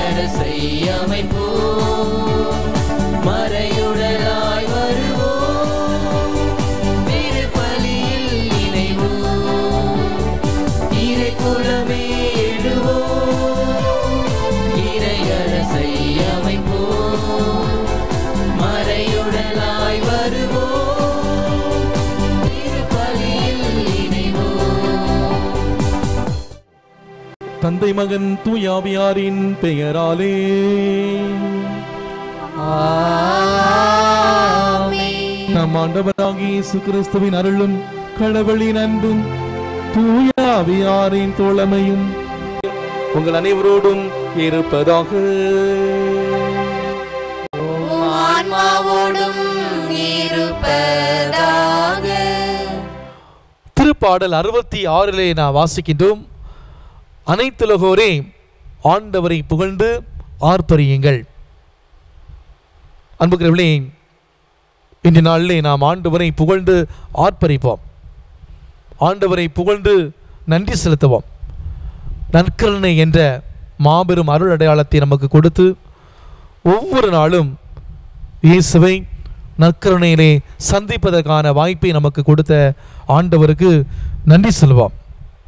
இறையரசை அமைப்போ மறையுடலாய் வருவோம் திருப்பலியில் இணைவோம் இறை குலமே எழுவோம் இறையரசை அமைப்போம் மறையுடலாய் வருவோம் திருப்பலியில் இணைவோம் தந்தை மகன் தூயாவியாரின் பெயராலே நம் ஆண்டவராகிய இயேசு கிறிஸ்துவின் அருளும் கடவுளின் அன்பும் தூயாவியாரின் தோழமையும் உங்கள் அனைவரோடும் இருப்பதாக ஆன்மாவோடும் இருப்பதாக திருப்பாடல் அறுபத்தி ஆறிலே நான் வாசிக்கின்றோம் அனைத்துலகோரே ஆண்டவரை புகழ்ந்து ஆர்ப்பரியுங்கள் அன்புக்கிறவர்களே இன்று நாளிலே நாம் ஆண்டவரை புகழ்ந்து ஆர்ப்பரிப்போம் ஆண்டவரை புகழ்ந்து நன்றி செலுத்துவோம் நற்கருணை என்ற மாபெரும் அருள் அடையாளத்தை நமக்கு கொடுத்து ஒவ்வொரு நாளும் இயேசுவை நற்கருணையிலே சந்திப்பதற்கான வாய்ப்பை நமக்கு கொடுத்த ஆண்டவருக்கு நன்றி சொல்வோம்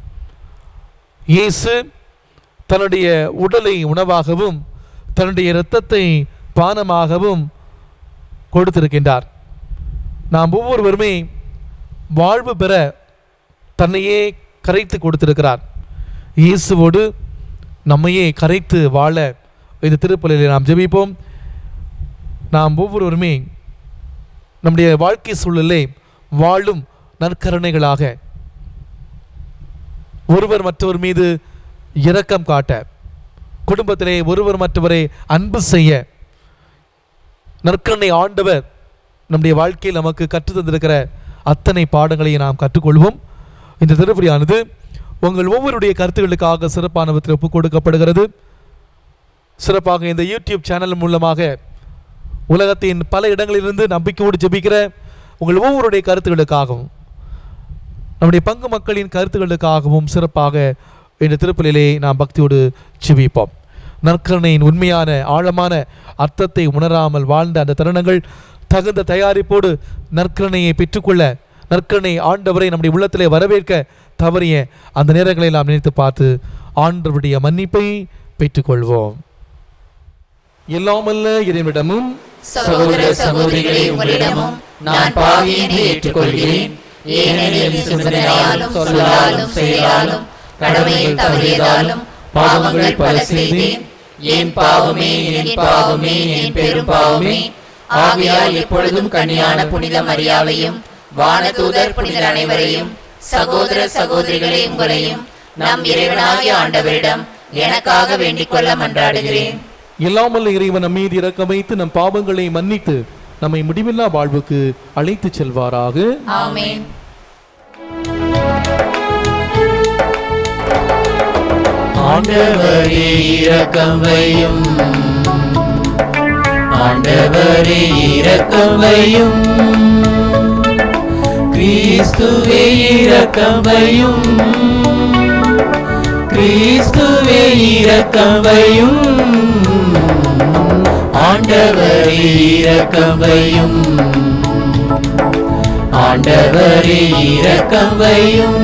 இயேசு தன்னுடைய உடலை உணவாகவும் தன்னுடைய இரத்தத்தை பானமாகவும் கொடுத்திருக்கின்றார் நாம் ஒவ்வொருவருமே வாழ்வு பெற தன்னையே கரைத்து கொடுத்திருக்கிறார் இயேசுவோடு நம்மையே கரைத்து வாழ இந்த திருப்பலியில் நாம் ஜெபிப்போம் நாம் ஒவ்வொருவருமே நம்முடைய வாழ்க்கை சூழலே வாழும் நற்கருணைகளாக ஒருவர் மற்றவர் மீது இரக்கம் காட்ட குடும்பத்திலே ஒருவர் மற்றவரை அன்பு செய்ய நற்கருணை ஆண்டவர் நம்முடைய வாழ்க்கையில் நமக்கு கற்றுத் தந்திருக்கிற அத்தனை பாடங்களையும் நாம் கற்றுக்கொள்வோம் இந்த திருப்பலியானது உங்கள் ஒவ்வொருடைய கருத்துக்களுக்காக சிறப்பான விதத்தில் ஒப்புக் கொடுக்கப்படுகிறது சிறப்பாக இந்த யூடியூப் சேனல் மூலமாக உலகத்தின் பல இடங்களிலிருந்து நம்பிக்கையோடு ஜெபிக்கிற உங்கள் ஒவ்வொருடைய கருத்துக்களுக்காகவும் நம்முடைய பங்கு மக்களின் கருத்துக்களுக்காகவும் சிறப்பாக இந்த திருப்பலிலே நாம் பக்தியோடு ஜெபிப்போம் நற்கருணையின் உண்மையான ஆழமான அர்த்தத்தை உணராமல் வாழ்ந்த அந்த தருணங்கள் தகுந்த தயாரிப்போடு நற்கருணையை பெற்றுக்கொள்ள நற்கருணை ஆண்டவரை நம்முடைய உள்ளத்திலே வரவேற்க தவறிய அந்த நேரங்களை நாம் நினைத்து பார்த்து ஆண்டவருடைய மன்னிப்பை பெற்றுக்கொள்வோம் எல்லாமல்ல இறைவனிடமும் சகோதர சகோதரிகளே உங்களிடமும் நான் பாவி என்று ஏற்றுக்கொள்கிறேன் ஏனெனில் சிந்தனையாலும் சொல்லாலும் செயலாலும் கடமையில் தவறியதாலும் பாவங்கள் பல செய்தேன் என் பாவமே என் பாவமே என் பெரும் பாவமே ஆகையால் எப்பொழுதும் கன்னியான புனித மரியாவையும் வானதூதர் புனிதர் அனைவரையும் சகோதர சகோதரிகளே உங்களையும் நம் இறைவனாகிய ஆண்டவரிடம் எனக்காக வேண்டிக் கொள்ள மன்றாடுகிறேன் எல்லாமல்ல இறைவன் நம் மீது இறக்க வைத்து நம் பாவங்களை மன்னித்து நம்மை முடிவில்லா வாழ்வுக்கு அழைத்துச் செல்வாராக ஆமென் ஆண்டவரே இரக்கம் வையும் ஆண்டவரே இரக்கம் வையும் கிறிஸ்துவே இரக்கம் வையும் கிறிஸ்துவே இரக்கம் வையும் ஆண்டவரே இரக்கம் வையும் ஆண்டவரே இரக்கம் வையும்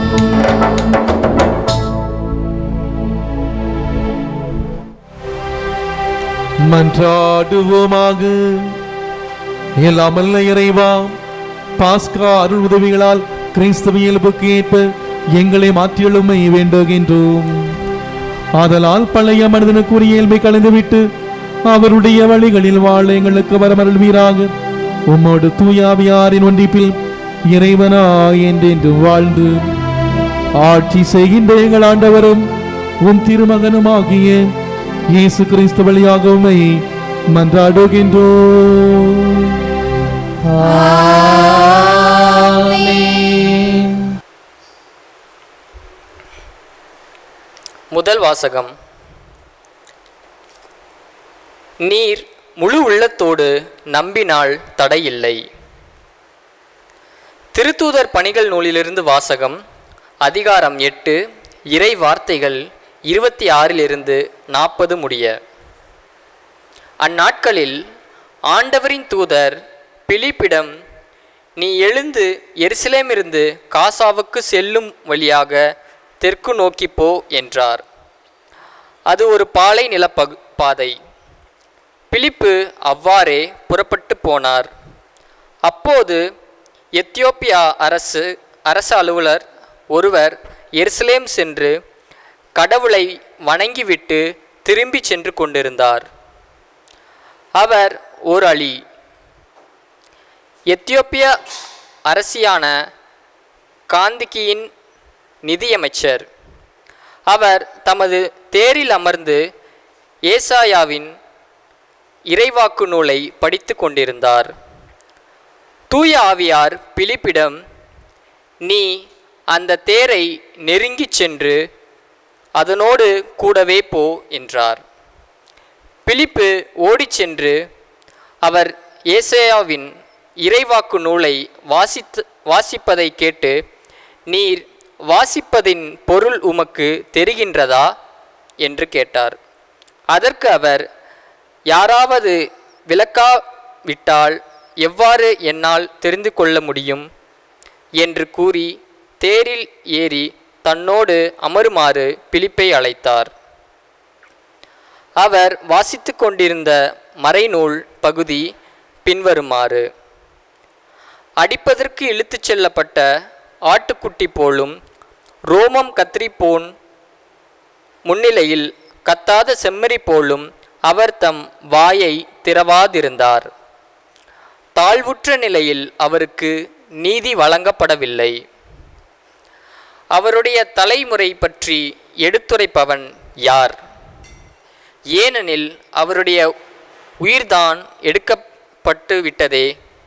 மன்றாடுவோமாக எல்லாமல்ல இறைவா பாஸ்கா அருள் உதவிகளால் கிறிஸ்தவ இயல்புக்கு ஏற்ப எங்களை மாற்றியெழுமை வேண்டுகின்றோம் ஆதலால் பழைய மனிதனுக்குரிய இயல்பை கலந்துவிட்டு அவருடைய வழிகளில் வாழ எங்களுக்கு வரமருள்வீராக உம்மோடு தூயாவியாரின் ஒன்றிப்பில் இறைவனா என்றென்று வாழ்ந்து ஆட்சி செய்கின்ற எங்கள் ஆண்டவரும் உம் திருமகனுமாகிய இயேசு கிறிஸ்து வழியாக உம்மை மன்றாடுகின்றோம் முதல் வாசகம் நீர் முழு உள்ளத்தோடு நம்பினால் தடையில்லை திருத்தூதர் பணிகள் நூலிலிருந்து வாசகம் அதிகாரம் எட்டு இறை வார்த்தைகள் இருபத்தி ஆறிலிருந்து நாற்பது முடிய அந்நாட்களில் ஆண்டவரின் தூதர் பிலிப்பிடம் நீ எழுந்து எருசலேமிருந்து காசாவுக்கு செல்லும் வழியாக தெற்கு நோக்கி போ என்றார் அது ஒரு பாலை நிலப்பகு பாதை பிலிப்பு அவ்வாறே புறப்பட்டு போனார் அப்போது எத்தியோப்பியா அரசு அரசு அலுவலர் ஒருவர் எருசலேம் சென்று கடவுளை வணங்கிவிட்டு திரும்பி சென்று கொண்டிருந்தார் அவர் ஓர் அலி எத்தியோப்பிய அரசியான காந்திகியின் நிதியமைச்சர் அவர் தமது தேரில் அமர்ந்து ஏசாயாவின் இறைவாக்கு நூலை படித்து கொண்டிருந்தார் தூய ஆவியார் பிலிப்பிடம் நீ அந்த தேரை நெருங்கிச் சென்று அதனோடு கூடவே போ என்றார் பிலிப்பு ஓடிச் சென்று அவர் ஏசாயாவின் இறைவாக்கு நூலை வாசித்து வாசிப்பதை கேட்டு நீர் வாசிப்பதின் பொருள் உமக்கு தெரிகின்றதா என்று கேட்டார் அதற்கு அவர் யாராவது விளக்காவிட்டால் எவ்வாறு என்னால் தெரிந்து கொள்ள முடியும் என்று கூறி தேரில் ஏறி தன்னோடு அமருமாறு பிலிப்பை அழைத்தார் அவர் வாசித்து கொண்டிருந்த மறைநூல் பகுதி பின்வருமாறு அடிப்பதற்கு இழுத்துச் செல்லப்பட்ட ஆட்டுக்குட்டி போலும் ரோமம் கத்திரிப்போன் முன்னிலையில் கத்தாத செம்மறி போலும் அவர் தம் வாயை திறவாதிருந்தார் தாழ்வுற்ற நிலையில் அவருக்கு நீதி வழங்கப்படவில்லை அவருடைய தலைமுறை பற்றி எடுத்துரைப்பவன் யார் ஏனெனில் அவருடைய உயிர்தான் எடுக்கப்பட்டு விட்டதே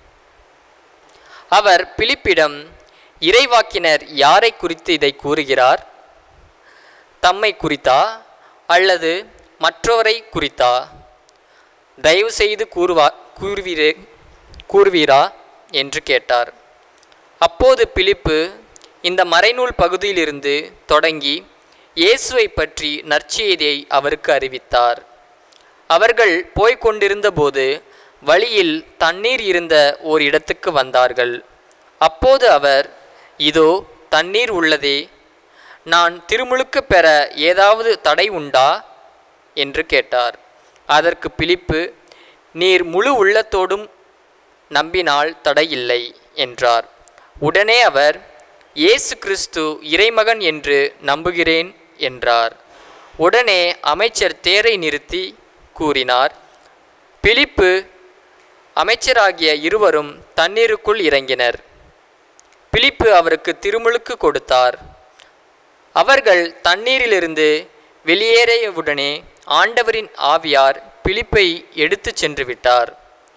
அவர் பிலிப்பிடம் இறைவாக்கினர் யாரை குறித்து இதை கூறுகிறார் தம்மை குறித்தா அல்லது மற்றவரை குறித்தா தயவு செய்து கூறுவா கூறுவீரே கூறுவீரா என்று கேட்டார் அப்போது பிலிப்பு இந்த மறைநூல் பகுதியிலிருந்து தொடங்கி இயேசுவை பற்றி நற்செய்தியை அவருக்கு அறிவித்தார் அவர்கள் போய்க் கொண்டிருந்தபோது வழியில் தண்ணீர் இருந்த ஓர் இடத்துக்கு வந்தார்கள் அப்போது அவர் இதோ தண்ணீர் உள்ளதே நான் திருமுழுக்கு பெற ஏதாவது தடை உண்டா என்று கேட்டார் அதற்கு பிலிப்பு நீர் முழு உள்ளத்தோடும் நம்பினால் தடையில்லை என்றார் உடனே அவர் இயேசு கிறிஸ்து இறைமகன் என்று நம்புகிறேன் என்றார் உடனே அமைச்சர் தேரை நிறுத்தி கூறினார் பிலிப்பு அமைச்சராகிய இருவரும் தண்ணீருக்குள் இறங்கினர் பிலிப்பு அவருக்கு திருமுழுக்கு கொடுத்தார் அவர்கள் தண்ணீரிலிருந்து வெளியேறியவுடனே ஆண்டவரின் ஆவியார் பிலிப்பை எடுத்துச் சென்று விட்டார்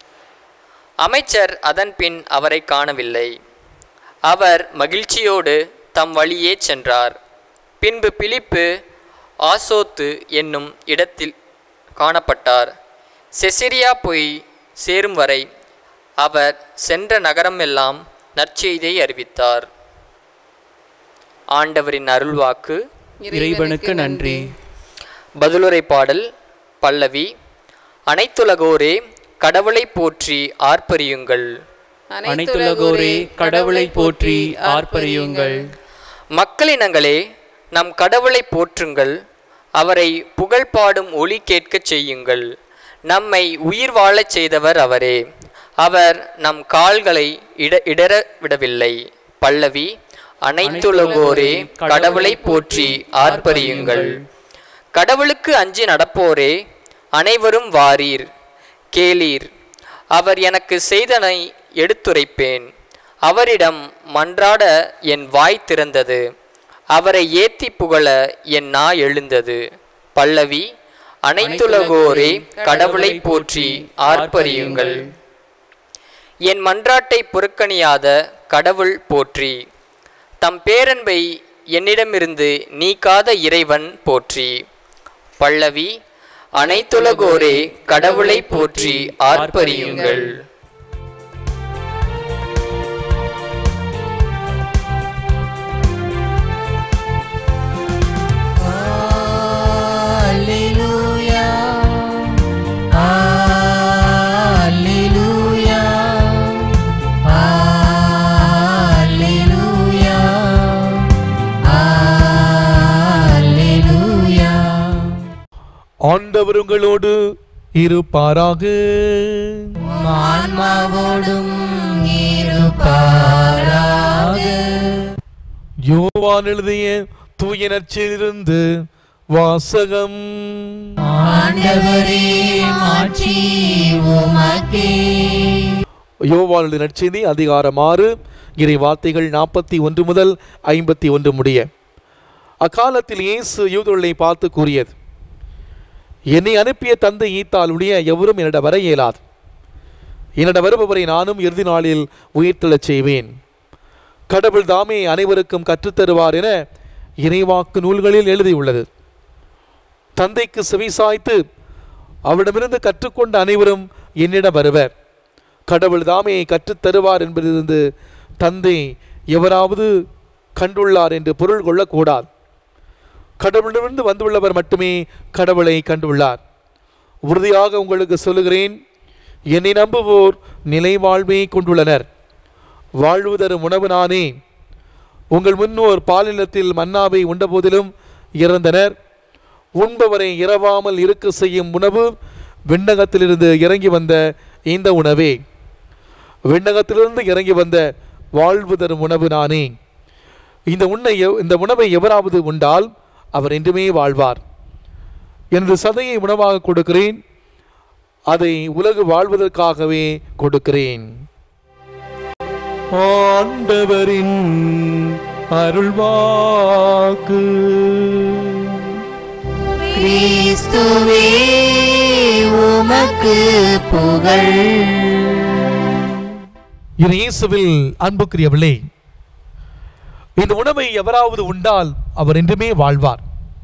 அமைச்சர் அதன்பின் அவரை காணவில்லை அவர் மகிழ்ச்சியோடு தம் வழியே சென்றார் பின்பு பிலிப்பு ஆசோத்து என்னும் இடத்தில் காணப்பட்டார் செசிரியா போய் சேரும் வரை அவர் சென்ற நகரமெல்லாம் நற்செய்தியை அறிவித்தார் ஆண்டவரின் அருள்வாக்கு இறைவனுக்கு நன்றி பதிலுரை பாடல் பல்லவி அனைத்துலகோரே கடவுளை போற்றி ஆர்ப்பரியுங்கள் அனைத்துலகோரே கடவுளை போற்றி ஆர்ப்பரியுங்கள் மக்களினங்களே நம் கடவுளை போற்றுங்கள் அவரை புகழ் பாடும் ஒளி கேட்கச் செய்யுங்கள் நம்மை உயிர் வாழச் செய்தவர் அவரே அவர் நம் கால்களை இட இடர விடவில்லை பல்லவி அனைத்துலகோரே கடவுளை போற்றி ஆர்ப்பரியுங்கள் கடவுளுக்கு அஞ்சி நடப்போரே அனைவரும் வாரீர் கேளீர் அவர் எனக்கு செய்தனை எடுத்துரைப்பேன் அவரிடம் மன்றாட என் வாய் திறந்தது அவரை ஏத்தி புகழ என் நா எழுந்தது பல்லவி அனைத்துலகோரே கடவுளை போற்றி ஆர்ப்பரியுங்கள் என் மன்றாட்டை புறக்கணியாத கடவுள் போற்றி தம் பேரன்பை என்னிடமிருந்து நீக்காத இறைவன் போற்றி பல்லவி அனைத்துலகோரே கடவுளை போற்றி ஆர்ப்பரியுங்கள் ஆண்டவர் உங்களோடு இருப்பாராக ஆன்மாவோடும் இருப்பாராக யோவான் எழுதிய தூய நற்செய்தியிலிருந்து வாசகம் ஆண்டவரே மாற்றி உமக்கே யோவான் எழுதிய நற்செய்தி அதிகாரம் ஆறு இறை வார்த்தைகள் நாற்பத்தி ஒன்று முதல் ஐம்பத்தி ஒன்று முடிய அக்காலத்தில் இயேசு யூதர்களை பார்த்து கூறியது என்னை அனுப்பிய தந்தை ஈத்தாளுடைய எவரும் என்னிடம் வர இயலாது என்னிடம் வருபவரை நானும் இறுதி நாளில் உயிர்த்தெழச் செய்வேன் கடவுள் தாமே அனைவருக்கும் கற்றுத்தருவார் என இறைவாக்கு நூல்களில் எழுதியுள்ளது தந்தைக்கு செவிசாய்த்து அவரிடமிருந்து கற்றுக்கொண்ட அனைவரும் என்னிடம் வருவர் கடவுள் தாமே கற்றுத்தருவார் என்பதிலிருந்து தந்தை எவராவது கண்டுள்ளார் என்று பொருள் கொள்ளக்கூடாது கடவுளிடமிருந்து வந்துள்ளவர் மட்டுமே கடவுளை கண்டுள்ளார் உறுதியாக உங்களுக்கு சொல்லுகிறேன் என்னை நம்புவோர் நிலை வாழ்வை கொண்டுள்ளனர் வாழ்வு தரும் உணவு நானே உங்கள் முன்னோர் பாலினத்தில் மன்னாவை உண்டபோதிலும் இறந்தனர் உண்பவரை இரவாமல் இருக்க செய்யும் உணவு விண்ணகத்திலிருந்து இறங்கி வந்த இந்த உணவே விண்ணகத்திலிருந்து இறங்கி வந்த வாழ்வு தரும் உணவு நானே இந்த உன்னை எவ்- இந்த உணவை எவராவது உண்டால் அவர் என்றுமே வாழ்வார் எனது சதையை உணவாக கொடுக்கிறேன் அதை உலகு வாழ்வதற்காகவே கொடுக்கிறேன் ஆண்டவரின் அருள்வாக்கு கிறிஸ்துவே உமக்கு புகழ் இது இயேசுவில் அன்புக்குரியவளே இந்த உணவை எவராவது உண்டால் அவர் என்றுமே வாழ்வார்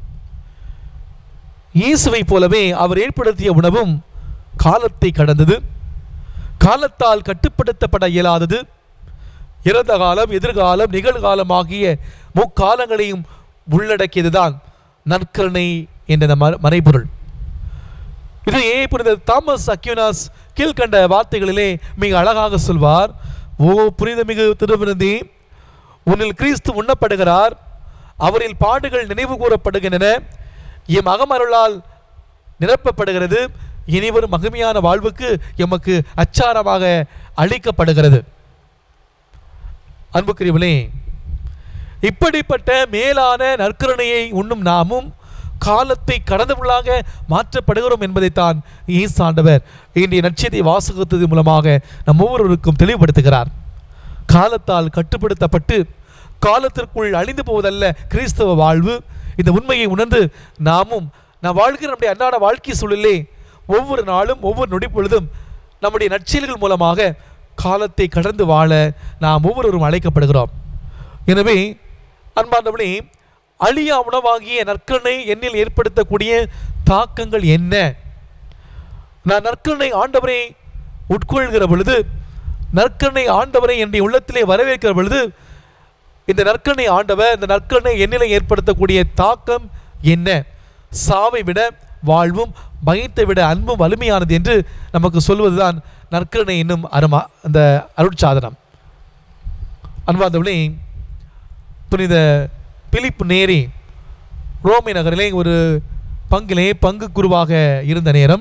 இயேசுவை போலவே அவர் ஏற்படுத்திய உணவும் காலத்தை கடந்தது காலத்தால் கட்டுப்படுத்தப்பட இயலாதது இறந்த காலம் எதிர்காலம் நிகழ்காலம் ஆகிய முக்காலங்களையும் உள்ளடக்கியதுதான் நற்கருணை என்ற இந்த ம- மறைபொருள் இதையே புனித தாமஸ் அக்யூனாஸ் கீழ்கண்ட வார்த்தைகளிலே மிக அழகாக சொல்வார் ஓ புனிதமிகு திருவிருந்தி உன்னில் கிறிஸ்து உண்ணப்படுகிறார் அவரில் பாடுகள் நினைவு கூறப்படுகின்றன எம் அகமருளால் நிரப்பப்படுகிறது இனிவரும் மகிமையான வாழ்வுக்கு எமக்கு அச்சாரமாக அளிக்கப்படுகிறது அன்புக்குரியவளே இப்படிப்பட்ட மேலான நற்கருணையை உண்ணும் நாமும் காலத்தை கடந்தவர்களாக மாற்றப்படுகிறோம் என்பதைத்தான் ஈசாண்டவர் இன்றைய நற்செய்தி வாசகத்தின் மூலமாக நம் ஒவ்வொருவருக்கும் தெளிவுபடுத்துகிறார் காலத்தால் கட்டுப்படுத்தப்பட்டு காலத்திற்குள் அழிந்து போவதல்ல கிறிஸ்தவ வாழ்வு இந்த உண்மையை உணர்ந்து நாமும் நாம் வாழ்கிற நம்முடைய அன்றாட வாழ்க்கை சூழலே ஒவ்வொரு நாளும் ஒவ்வொரு நொடி பொழுதும் நம்முடைய நற்செயல்கள் மூலமாக காலத்தை கடந்து வாழ நாம் ஒவ்வொருவரும் அழைக்கப்படுகிறோம் எனவே அன்பார்ந்தவளே அழியா உணவாகிய நற்கருணை என்னில் ஏற்படுத்தக்கூடிய தாக்கங்கள் என்ன நான் நற்கருணை ஆண்டவரை உட்கொள்கிற பொழுது நற்கருணை ஆண்டவரை என்னுடைய உள்ளத்திலே வரவேற்கிற பொழுது இந்த நற்கருணை ஆண்டவர் இந்த நற்கருணை என்னிலே ஏற்படுத்தக்கூடிய தாக்கம் என்ன சாவை விட வாழ்வும் பயத்தை விட அன்பும் வலிமையானது என்று நமக்கு சொல்வதுதான் நற்கருணை என்னும் அருமா அந்த அருட்சாதனம் அன்பார்ந்தவளே புனித பிலிப் நேரி ரோமை நகரிலே ஒரு பங்கிலே பங்கு குருவாக இருந்த நேரம்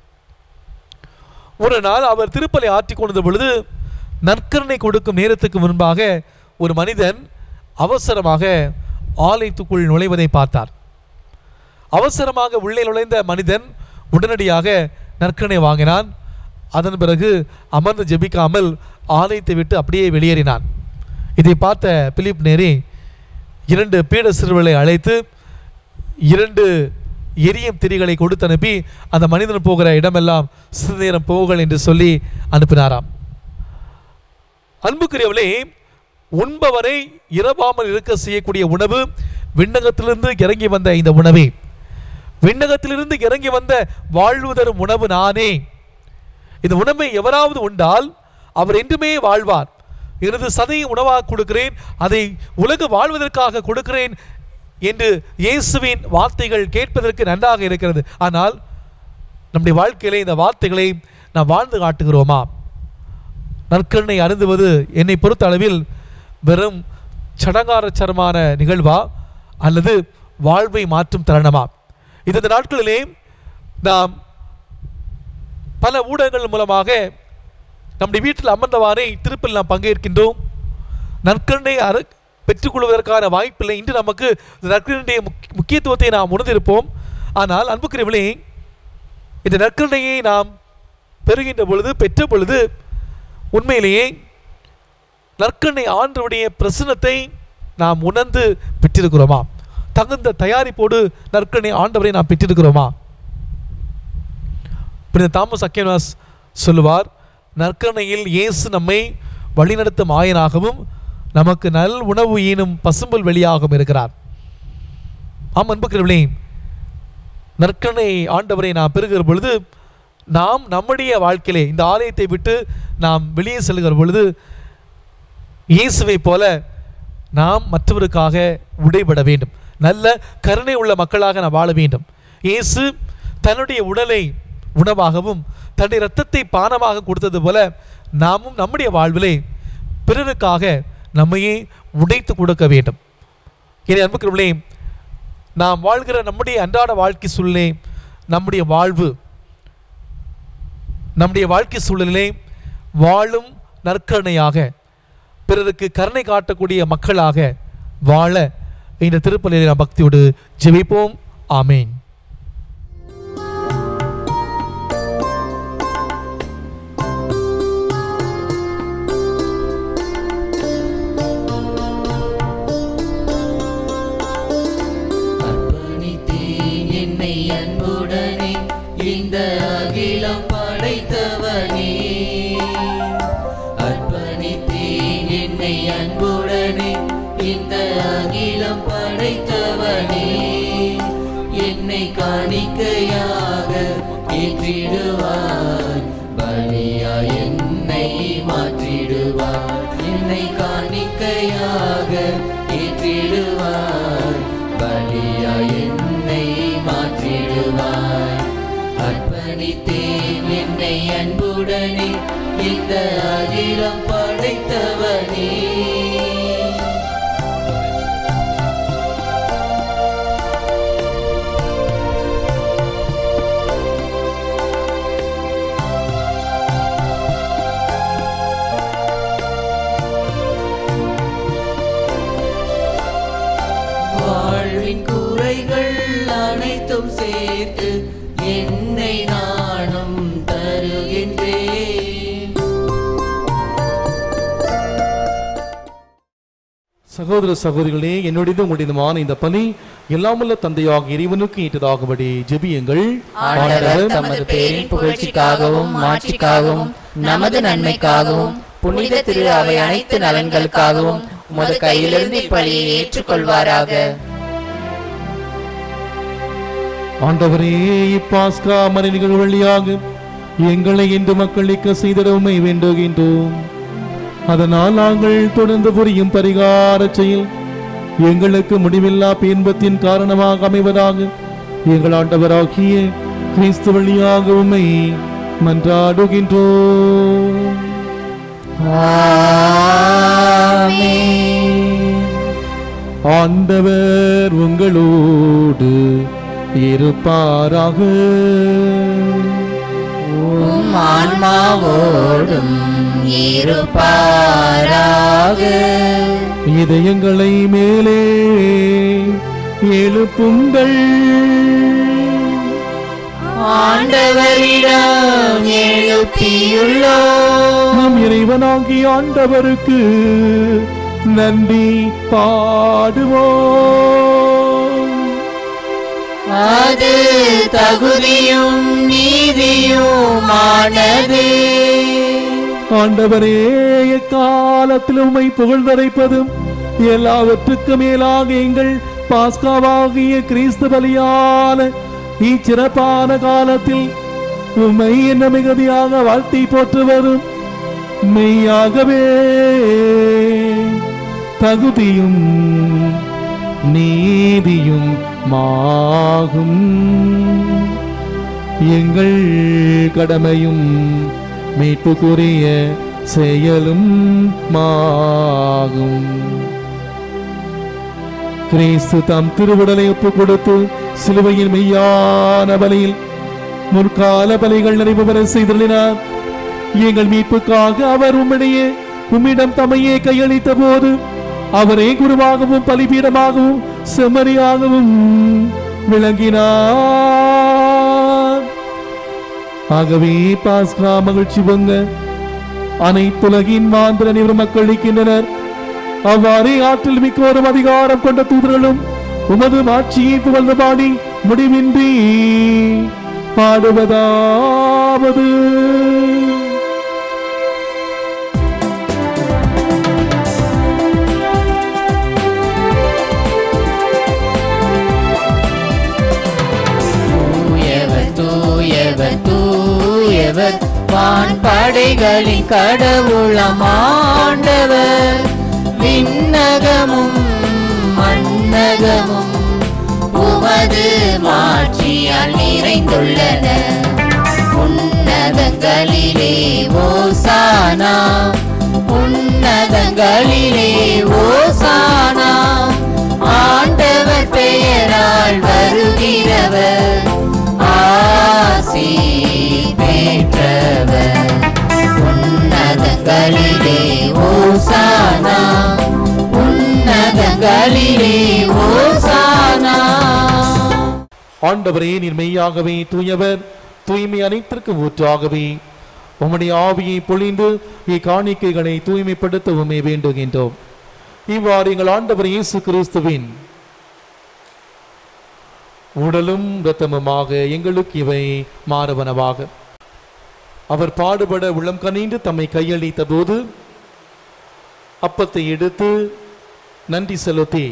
ஒரு நாள் அவர் திருப்பலை ஆற்றிக் கொண்டிருந்த பொழுது நற்கருணை கொடுக்கும் நேரத்துக்கு முன்பாக ஒரு மனிதன் அவசரமாக ஆலயத்துக்குள் நுழைவதை பார்த்தார் அவசரமாக உள்ளே நுழைந்த மனிதன் உடனடியாக நற்கருணை வாங்கினான் அதன் பிறகு அமர்ந்து ஜெபிக்காமல் ஆலயத்தை விட்டு அப்படியே வெளியேறினான் இதை பார்த்த பிலிப் நேரி இரண்டு பீட சிறுவர்களை அழைத்து இரண்டு எரியும் திரிகளை கொடுத்து அனுப்பி அந்த மனிதன் போகிற இடமெல்லாம் சிறிது நேரம் போகல் என்று சொல்லி அனுப்பினாராம் அன்புக்குரியவளே உண்பவரை இரவாமல் இருக்க செய்யக்கூடிய உணவு விண்ணகத்திலிருந்து இறங்கி வந்த இந்த உணவே விண்ணகத்திலிருந்து இறங்கி வந்த வாழ்வு தரும் உணவு நானே இந்த உணவை எவராவது உண்டால் அவர் என்றுமே வாழ்வார் எனது சதையை உணவாக கொடுக்கிறேன் அதை உலகு வாழ்வதற்காக கொடுக்கிறேன் என்று இயேசுவின் வார்த்தைகள் கேட்பதற்கு நன்றாக இருக்கிறது ஆனால் நம்முடைய வாழ்க்கையிலே இந்த வார்த்தைகளை நாம் வாழ்ந்து காட்டுகிறோமா நற்கருணை அருந்துவது என்னை பொறுத்த அளவில் வெறும் சடங்காரச்சரமான நிகழ்வா அல்லது வாழ்வை மாற்றும் தருணமா இது இந்த நாட்களிலே நாம் பல ஊடகங்கள் மூலமாக நம்முடைய வீட்டில் அமர்ந்தவாறே திருப்பில் நாம் பங்கேற்கின்றோம் நற்கருணை அரு பெற்றுக்கொள்வதற்கான வாய்ப்பில்லை இன்று நமக்கு இந்த நற்கருணைய முக்கிய முக்கியத்துவத்தை நாம் உணர்ந்திருப்போம் ஆனால் அன்புக்குரியவர்களே இந்த நற்கருணையை நாம் பெறுகின்ற பொழுது பெற்ற பொழுது உண்மையிலேயே நற்கருணை ஆண்டவருடைய பிரசனத்தை நாம் உணர்ந்து பெற்றிருக்கிறோமா தகுந்த தயாரிப்போடு நற்கருணை ஆண்டவரை நாம் பெற்றிருக்கிறோமா புனித தாமஸ் அக்கேனாஸ் சொல்லுவார் நற்கருணையில் இயேசு நம்மை வழிநடத்தும் ஆயனாகவும் நமக்கு நல் உணவு ஈனும் பசும்புல் வெளியாகவும் இருக்கிறார் ஆம் அன்புக்கிறவர்களே நற்கருணை ஆண்டவரை நாம் பெறுகிற பொழுது நாம் நம்முடைய வாழ்க்கையிலே இந்த ஆலயத்தை விட்டு நாம் வெளியே செல்கிற பொழுது இயேசுவை போல நாம் மற்றவருக்காக உடைபட வேண்டும் நல்ல கருணை உள்ள மக்களாக நாம் வாழ வேண்டும் இயேசு தன்னுடைய உடலை உணவாகவும் தன்னுடைய இரத்தத்தை பானமாக கொடுத்தது போல நாமும் நம்முடைய வாழ்விலே பிறருக்காக நம்மையே உடைத்து கொடுக்க வேண்டும் என அன்புக்கிறவர்களே நாம் வாழ்கிற நம்முடைய அன்றாட வாழ்க்கை சூழ்நிலை நம்முடைய வாழ்வு நம்முடைய வாழ்க்கை சூழலிலே வாழும் நற்கருணையாக பிறருக்கு கருணை காட்டக்கூடிய மக்களாக வாழ இந்த திருப்பலியை நாம் பக்தியோடு ஜெபிப்போம் ஆமேன் அர்ப்பணித்தேன் என்னை அன்புடனே இந்த அகிலம் படைத்தவனே அர்ப்பணித்தேன் என்னை அன்புடனே இந்த அகிலம் படைத்தவனே என்னை காணிக்கையாக ஏற்றிடுவார் பலியாய் என்னை மாற்றிடுவார் என்னை காணிக்கையாக ஏற்றிடுவார் பலியாய் என்னை மாற்றிடுவார் அர்ப்பணித்தேன் என்னை அன்புடனே இந்த அகிலம் படைத்தவனே வாழ்வின் குறைகள் அனைத்தும் சேர்த்து என்னை நானும் தருகின்றேன் சகோதர சகோதரிகளே என்னுடையது உங்களுடையதுமான இந்த பணி எல்லாமல்ல தந்தையாக இறைவனுக்கு ஏற்றதாகும்படி ஜெபியுங்கள் ஆண்டவர் தமது பேரின் புகழ்ச்சிக்காகவும் மாட்சிக்காகவும் நமது நன்மைக்காகவும் புனித திரு அவை அனைத்து நலன்களுக்காகவும் உமது கையிலிருந்து இப்பலியை ஏற்றுக்கொள்வாராக ஆண்டவரே இப்பாஸ்கா மனிதர்கள் வழியாக எங்களை இன்று மக்களிக்க செய்திட உம்மை வேண்டுகின்றோம் அதனால் நாங்கள் தொடர்ந்து புரியும் பரிகார செயல் எங்களுக்கு முடிவில்லா இன்பத்தின் காரணமாக அமைவதாக எங்கள் ஆண்டவராகிய கிறிஸ்து வழியாக உம்மை மன்றாடுகின்றோம் ஆண்டவர் உங்களோடு இருப்பாராக உம் ஆன்மாவோடும் இருப்பாராக இதயங்களை மேலே எழுப்புங்கள் ஆண்டவரிடம் எழுப்பியுள்ளோம் நம் இறைவனாகி ஆண்டவருக்கு நன்றி பாடுவோம் அது தகுதியும் நீதியுமானது ஆண்டவரே எக்காலத்தில் உம்மை புகழ்ந்தரைப்பதும் எல்லாவற்றுக்கும் மேலாக எங்கள் பாஸ்காவாகிய கிறிஸ்து பலியான இச்சிறப்பான காலத்தில் உம்மை என்ன மிகுதியாக வாழ்த்தி போற்றுவதும் மெய்யாகவே தகுதியும் நீதியும் மாகும் எங்கள் கடமையும் மீட்புக்குரிய செயலும் மாகும் கிறிஸ்து தம் திருவுடலை ஒப்புக் கொடுத்து சிலுவையின் மெய்யான பலியில் முற்கால பலிகள் நிறைவு பெற செய்துள்ளினார் எங்கள் மீட்புக்காக அவர் உம்மிடையே உம்மிடம் தம்மையே கையளித்த போது அவரே குருவாகவும் பலிபீடமாகவும் செம்மறியாகவும் விளங்கினார் ஆகவே பாஸ்கா மகிழ்ச்சி பொங்க அனைத்துலகின் மாந்திர நிவர் மக்கள் இருக்கின்றனர் அவ்வாறே ஆற்றல் மிக்கோரும் அதிகாரம் கொண்ட தூதர்களும் உமது மாட்சியை புகழ்ந்து பாடி முடிவின்றி பாடுவதாவது தூயவர் தூயவர் தூயவர் வான்படைகளின் கடவுளம் ஆண்டவர் விண்ணகமும் மண்ணகமும் உமது மாட்சியால் நிறைந்துள்ளன உன்னதங்களிலே ஓசானா உன்னதங்களிலே ஓசானா ஆண்டவர் பெயரால் வருகிறவர் ஆசி பெற்றவர் உன்னதங்களிலே ஓசானா உன்னதங்களிலே ஓசானா ஆண்டவரே நீர் மெய்யாகவே தூயவர் தூய்மை அனைத்திற்கு ஊற்றாகவே உம்முடைய ஆவியை பொழிந்து இக்காணிக்கைகளை தூய்மைப்படுத்தவுமே வேண்டுகின்றோம் இவ்வாறு எங்கள் ஆண்டவர் இயேசு கிறிஸ்துவின் உடலும் இரத்தமுமாக எங்களுக்கு இவை மாறவனவாக அவர் பாடுபட உள்ளம் கனிந்து தம்மை கையளித்த போது அப்பத்தை எடுத்து நன்றி செலுத்தி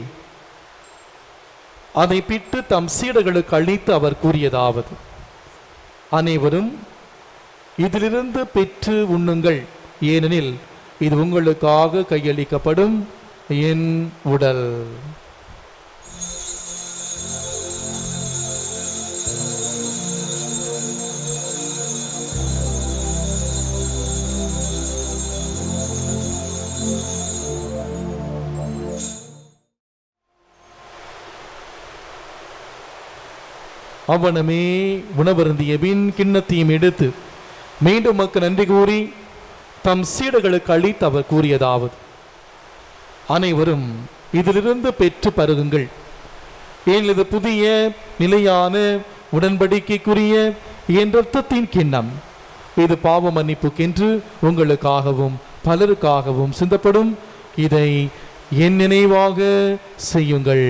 அதை பிட்டு தம் சீடர்களுக்கு அளித்து அவர் கூறியதாவது அனைவரும் இதிலிருந்து பெற்று உண்ணுங்கள் ஏனெனில் இது உங்களுக்காக கையளிக்கப்படும் என் உடல் அவனமே உணவருந்திய பின் கிண்ணத்தையும் எடுத்து மீண்டும் மக்கள் நன்றி கூறி தம் சீடர்களுக்கு அளித்து அவர் கூறியதாவது அனைவரும் இதிலிருந்து பெற்று பருகுங்கள் ஏன் இது புதிய நிலையான உடன்படிக்கைக்குரிய என் ரத்தத்தின் கிண்ணம் இது பாவ மன்னிப்புக்கென்று உங்களுக்காகவும் பலருக்காகவும் சிந்தப்படும் இதை என் நினைவாக செய்யுங்கள்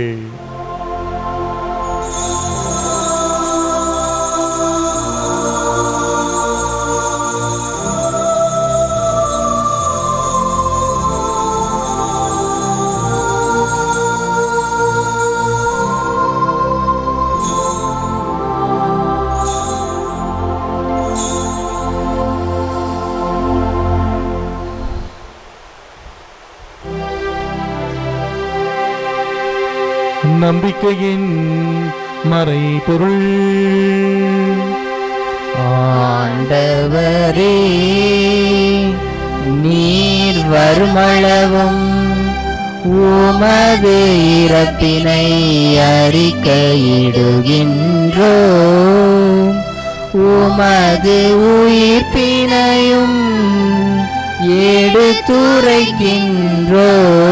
நம்பிக்கையின் மறைபொருள் ஆண்டவரே நீர் வருமளவும் உமது இறப்பினை அறிக்கையிடுகின்றோ உமது உயிர்ப்பினையும் எடுத்துரைக்கின்றோ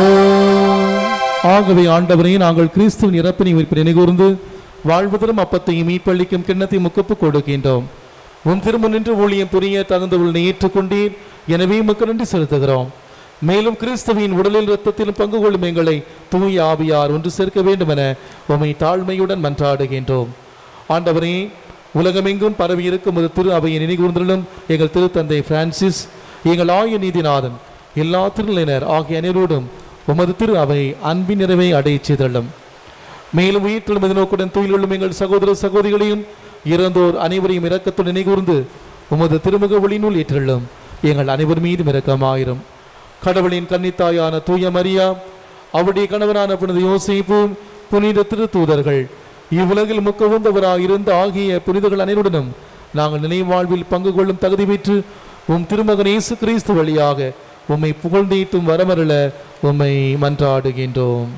ஆகவே ஆண்டவரே நாங்கள் கிறிஸ்துவின் இறப்பினை உயிர்ப்பினை நினைகூர்ந்து வாழ்வதரும் அப்பத்தையும் மீட்பளிக்கும் கிண்ணத்தை முக்கப்பு கொடுக்கின்றோம் உன் திரும்ப நின்று ஊழியம் புரிய தகுந்தவர்களை ஏற்றுக்கொண்டீர் எனவே உமக்கு நன்றி செலுத்துகிறோம் மேலும் கிறிஸ்துவின் உடலில் இரத்தத்திலும் பங்கு கொள்ளும் எங்களை தூய ஆவியார் ஒன்று சேர்க்க வேண்டும் என உம்மை தாழ்மையுடன் மன்றாடுகின்றோம் ஆண்டவரே உலகமெங்கும் பரவி இருக்கும் ஒரு திரு அவையை நினைகூர்ந்திலும் எங்கள் திருத்தந்தை பிரான்சிஸ் எங்கள் ஆய நீதிநாதன் எல்லா திருநிலையினர் ஆகிய அனைவரோடும் உமது திரு அவை அன்பின் நிறைவை அடையச் செய்தள்ளும் மேலும் உயிர்த்தெழும் எதிர்நோக்குடன் துயிலுள்ளும் எங்கள் சகோதர சகோதரிகளையும் இறந்தோர் அனைவரையும் இரக்கத்துடன் நினைகூர்ந்து உமது திருமுக ஒளிநூல் ஏற்றுள்ளும் எங்கள் அனைவர் மீதும் இரக்கமாயிரும் கடவுளின் கன்னித்தாயான தூய மரியா அவருடைய கணவரான புனித யோசிப்பு புனித திருத்தூதர்கள் இவ்வுலகில் முக்கவுந்தவராக இருந்த ஆகிய புனிதர்கள் அனைவருடனும் நாங்கள் நினைவாழ்வில் பங்கு கொள்ளும் தகுதி பெற்று உம் திருமகன் இயேசு கிறிஸ்து வழியாக உம்மை புகழ்ந்தீட்டும் வரமருள உம்மை மன்றாடுகின்றோம்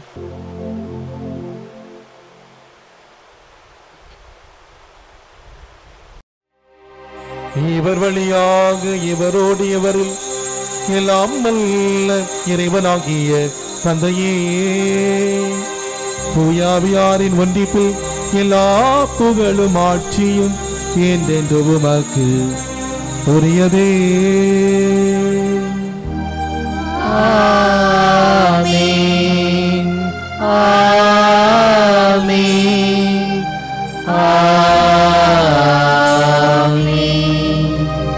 இவர் வழியாக இவரோடு இவரில் எல்லாம் நல்ல இறைவனாகிய தந்தையே தூயாவியாரின் ஒன்றிப்பில் எல்லா புகழும் ஆட்சியும் என்றென்று உமக்கு உரியதே ஆமென் ஆமென் ஆமென்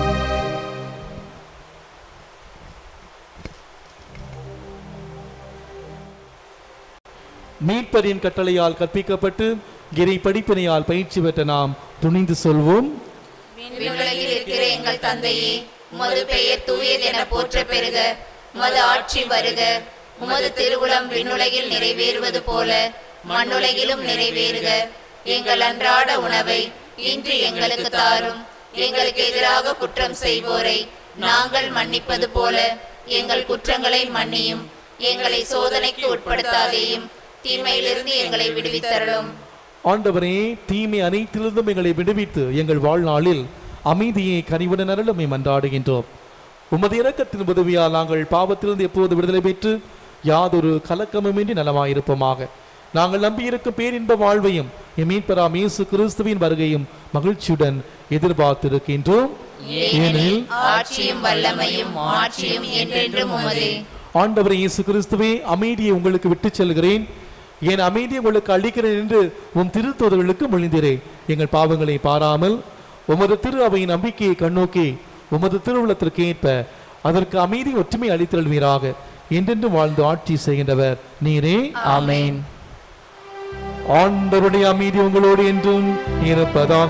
மீட்பரின் கட்டளையால் கற்பிக்கப்பட்டு இறை படிப்பினையால் பயிற்சி பெற்ற நாம் துணிந்து சொல்வோம் விண்ணுலகில் இருக்கிற எங்கள் தந்தையே உமது பெயர் தூயது என போற்ற பெறுக உமது ஆட்சி வருக உமது திருவுளம் விண்ணுலகில் நிறைவேறுவது போல மண்ணுலகிலும் நிறைவேறுக எங்கள் அன்றாட உணவை இன்று எங்களுக்கு தாரும் எங்களுக்கு எதிராக குற்றம் செய்வோரை நாங்கள் மன்னிப்பது போல எங்கள் குற்றங்களை மன்னியும் எங்களை சோதனைக்கு உட்படுத்தாதேயும் தீமையிலிருந்து எங்களை விடுவித்தருளும் ஆண்டவரே தீமை அனைத்திலிருந்தும் எங்களை விடுவித்து எங்கள் வாழ்நாளில் அமைதியை கனிவுடன் அருளுமை மன்றாடுகின்றோம் உமது இரக்கத்தின் உதவியால் நாங்கள் பாவத்திலிருந்து எப்போது விடுதலை பெற்று யாதொரு கலக்கமுமின்றி நலமாயிருப்போமாக நாங்கள் நம்பியிருக்கும் பேரின்ப வாழ்வையும் எம் மீட்பராம் இயேசு கிறிஸ்துவின் வருகையும் மகிழ்ச்சியுடன் எதிர்பார்த்திருக்கின்றோம் ஏனெனில் ஆட்சியும் வல்லமையும் ஆட்சியும் என்றென்றும் உமதே ஆண்டவர் இயேசு கிறிஸ்துவே அமைதியை உங்களுக்கு விட்டுச் செல்கிறேன் என் அமைதியை உங்களுக்கு அளிக்கிறேன் என்று உம் திருத்தோதர்களுக்கு மொழிந்தீரே எங்கள் பாவங்களை பாராமல் உமது திரு அவையின் நம்பிக்கையை கண்ணோக்கி உமது திருவுளத்திற்கு ஏற்ப அதற்கு அமைதி ஒற்றுமை அளித்தல்வீராக என்றென்றும் வாழ்ந்து ஆட்சி செய்கின்றவர் நீரே ஆமென் ஆண்டவருடைய அமைதி உங்களோடு என்றும் இருப்பதாக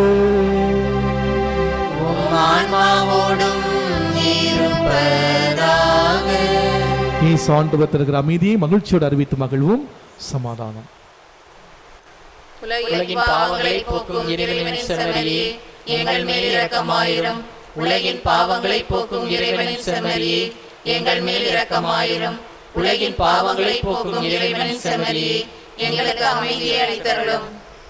உம் ஆன்மாவோடும் இருப்பதாக ஈசு ஆண்டவர் தருகிற அமைதியை மகிழ்ச்சியோடு அறிவித்து மகிழ்வும் சமாதானம் உலகின் பாவங்களை போக்கும் இறைவனின் செம்மறியே எங்கள் மேல் இரக்கமாயிரும் உலகின் பாவங்களை போக்கும் இறைவனின் செம்மறியே எங்கள் மேல் இரக்கமாயிரும் உலகின் பாவங்களை போக்கும் இறைவனின் செம்மறியே எங்களுக்கு அமைதியை அளித்தருளும்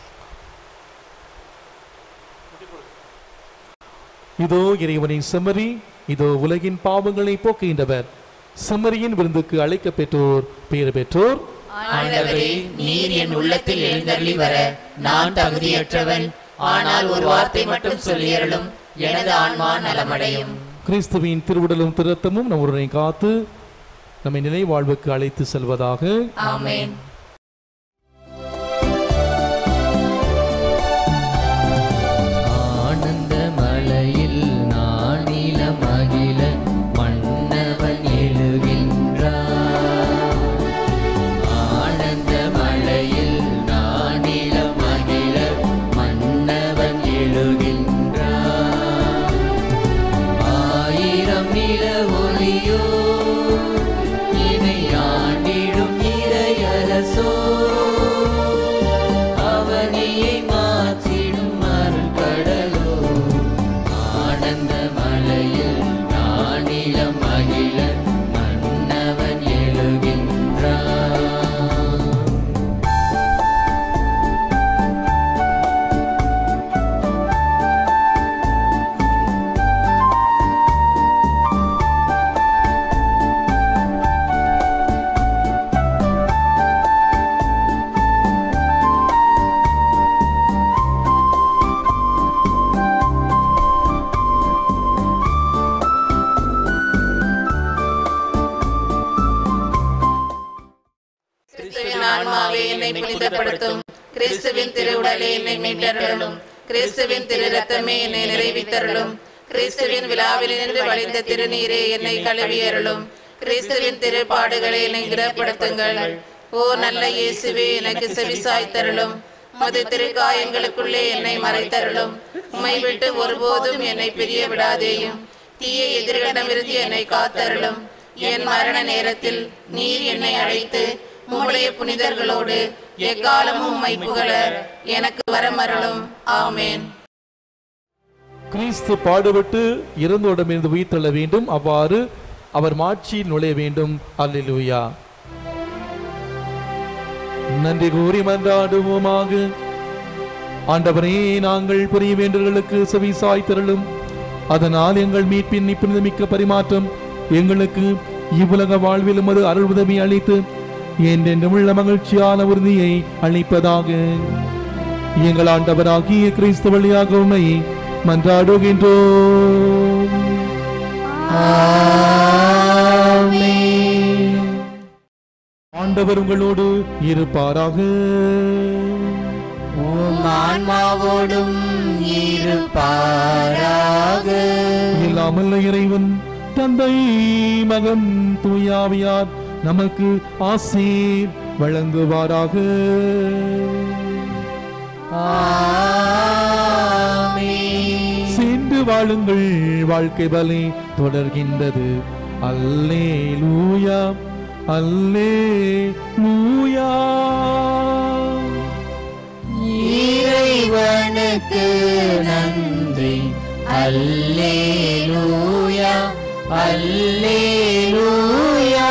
இதோ இறைவனின் செம்மறி இதோ உலகின் பாவங்களை போக்குகின்றவர் செம்மறியின் விருந்துக்கு அழைக்க பெற்றோர் பேறு பெற்றோர் ஆண்டவரே நீர் என் உள்ளத்தில் எழுந்தருளி வர நான் தகுதியற்றவன் ஆனால் ஒரு வார்த்தை மட்டும் சொல்லியருளும் எனது ஆன்மா நலமடையும் கிறிஸ்துவின் திருவுடலும் திருத்தமும் நம்முடனே காத்து நம்மை நினைவாழ்வுக்கு அழைத்து செல்வதாக ஆமென் ஆனந்த மலையில் நானில மகிழ மன்னவன் எழுகின்றார் ஆனந்த மலையில் நானில மகிழ மன்னவன் எழுகின்றார் ஆயிரம் நில ஒளியோ இணை ஆண்டிடும் இறையரசோ அவனியை மாற்றிடும் அருள்கடலோ ஆனந்த மலையில் நானில மகிழ மன்னவன் எழுகின்றான் கிறிஸ்துவின் ஆன்மாவே என்னை புனிதப்படுத்தும் கிறிஸ்துவின் திருவுடலே என்னை மீட்டருளும் கிறிஸ்துவின் திரு ரத்தமே என்னை நிறைவித்தருளும் கிறிஸ்துவின் விழாவிலிருந்து வழிந்த திருநீரே என்னை கழுவியருளும் கிறிஸ்துவின் திருப்பாடுகளை என்னை கிரப்படுத்துங்கள் ஓ நல்ல இயேசுவே எனக்கு செவிசாய்த்தருளும் மது திருக்காயங்களுக்குள்ளே என்னை மறைத்தருளும் உம்மை விட்டு ஒருபோதும் என்னை பிரிய விடாதேயும் தீய எதிர்களிடமிருந்து என்னை காத்தருளும் என் மரண நேரத்தில் நீர் என்னை அழைத்து உம்முடைய புனிதர்களோடு எக்காலமும் உம்மை புகழ எனக்கு வரமருளும் ஆமேன் கிறிஸ்து பாடுபட்டு இறந்தோடமிருந்து உயிர்த்தள்ள வேண்டும் அவ்வாறு அவர் மாட்சியில் நுழைய வேண்டும் அல்லேலூயா நன்றி கூறி மன்றாடுவோமாக ஆண்டவரே நாங்கள் புரிய வேண்டல்களுக்கு செவி சாய்த்தருளும் அதனால் எங்கள் மீட்பின் புனிதமிக்க பரிமாற்றம் எங்களுக்கு இவ்வுலக வாழ்விலும் அது அருள் உதவி அளித்து என்றென்றும் உள்ள மகிழ்ச்சியான உறுதியை அளிப்பதாக எங்கள் ஆண்டவராகிய கிறிஸ்து வழியாக உண்மை மன்றாடுகின்றோம் ஆண்டவர் உங்களோடு இருப்பாராக உம் ஆன்மாவோடும் இருப்பாராக இல்லாமல் இறைவன் தந்தை மகன் தூயாவியார் நமக்கு ஆசீர் வழங்குவாராக ஆமென். சென்று வாழுங்கள் வாழ்க்கை பலி தொடர்கின்றது அல்லே லூயா அல்லே லூயா இறைவனுக்கு நன்றி அல்லேலூயா அல்லேலூயா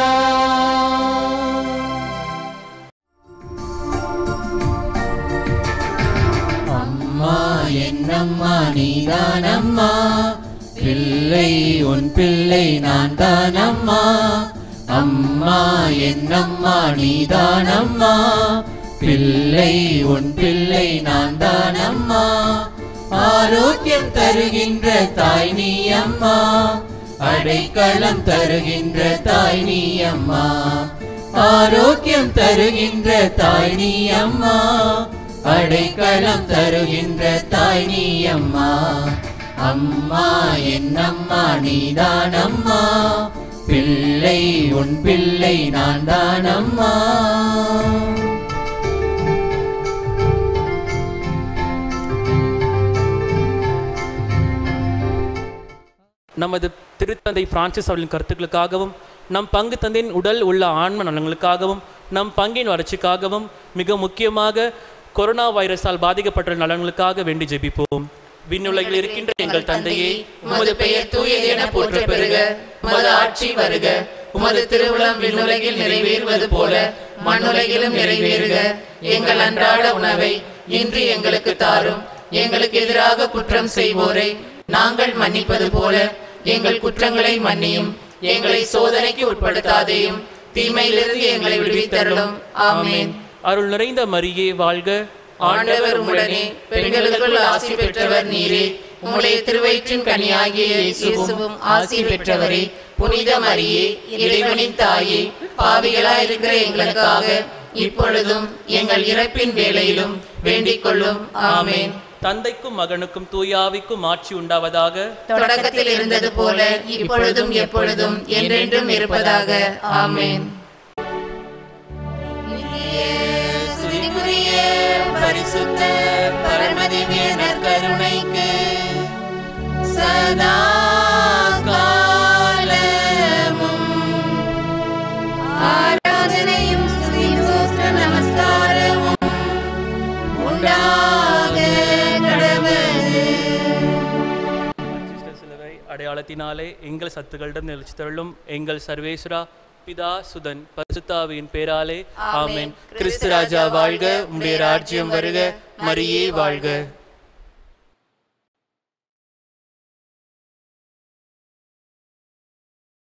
அம்மா என்னம்மா நீதானம்மா பிள்ளை உன் பிள்ளை நான் தானம்மா அம்மா என்னம்மா நீதானம்மா பிள்ளை உன் பிள்ளை நான் தானம்மா ஆரோக்கியம் தருகின்ற தாய் நீ அம்மா அடைக்கலம் தருகின்ற தாய் நீ அம்மா ஆரோக்கியம் தருகின்ற தாய் நீ அம்மா அடைக்கலம் தருகின்ற தாய் நீ அம்மா அம்மா என்னம்மா நீதான் அம்மா பிள்ளை உன் பிள்ளை நான் தான் அம்மா நமது திருத்தந்தை பிரான்சிஸ் அவர்களின் கருத்துக்களுக்காகவும் நம் பங்கு தந்தையின் உடல் உள்ள ஆன்ம நலன்களுக்காகவும் நம் பங்கின் வளர்ச்சிக்காகவும் மிக முக்கியமாக கொரோனா வைரஸால் பாதிக்கப்பட்ட நலன்களுக்காக வேண்டி ஜெபிப்போம் விண்ணுலகில் இருக்கின்ற எங்கள் தந்தையே உமது பெயர் தூயது என போற்ற பெறுக உமது ஆட்சி வருக உமது திருவுளம் விண்ணுலகில் நிறைவேறுவது போல மண்ணுலகிலும் நிறைவேறுக எங்கள் அன்றாட உணவை இன்று எங்களுக்கு தாரும் எங்களுக்கு எதிராக குற்றம் செய்வோரை நாங்கள் மன்னிப்பது போல எங்கள் குற்றங்களை மன்னியும் எங்களை சோதனைக்கு உட்படுத்தாதேயும் தீமையிலிருந்து எங்களை விடுவித்தருளும் ஆமென் அருள் நிறைந்த மரியே வாழ்க ஆண்டவர் உடனே பெண்களுக்குள் ஆசி பெற்றவர் நீரே உம்முடைய திருவயிற்றின் கனியாகிய இயேசுவும் ஆசி பெற்றவரே புனித மரியே இறைவனின் தாயே பாவிகளாயிருக்கிற எங்களுக்காக இப்பொழுதும் எங்கள் இறப்பின் வேளையிலும் வேண்டிக் கொள்ளும் ஆமென் தந்தைக்கும் மகனுக்கும் தூயாவிக்கும் ஆட்சி உண்டாவதாக தொடக்கத்தில் இருந்தது போல இப்பொழுதும் எப்பொழுதும் என்றென்றும் இருப்பதாக ஆமென் துதிக்குரிய பரிசுத்த பரமதிவிய நற்கருணைக்கு சதா காலமும் ஆராதனையும் ஸ்துதியும் ஸ்தோத்திர நமஸ்காரமும் உண்டாக கடவுள் அச்சிஷ்ட சிலுவை அடையாளத்தினாலே எங்கள் சத்துக்களிடம் நிலைச்சு தருளும் எங்கள் சர்வேஸ்வரா பிதா சுதன் பரிசுத்தாவியின் பேராலே ஆமென் கிறிஸ்து ராஜா வாழ்க உம்முடைய ராஜ்யம் வருக மரியே வாழ்க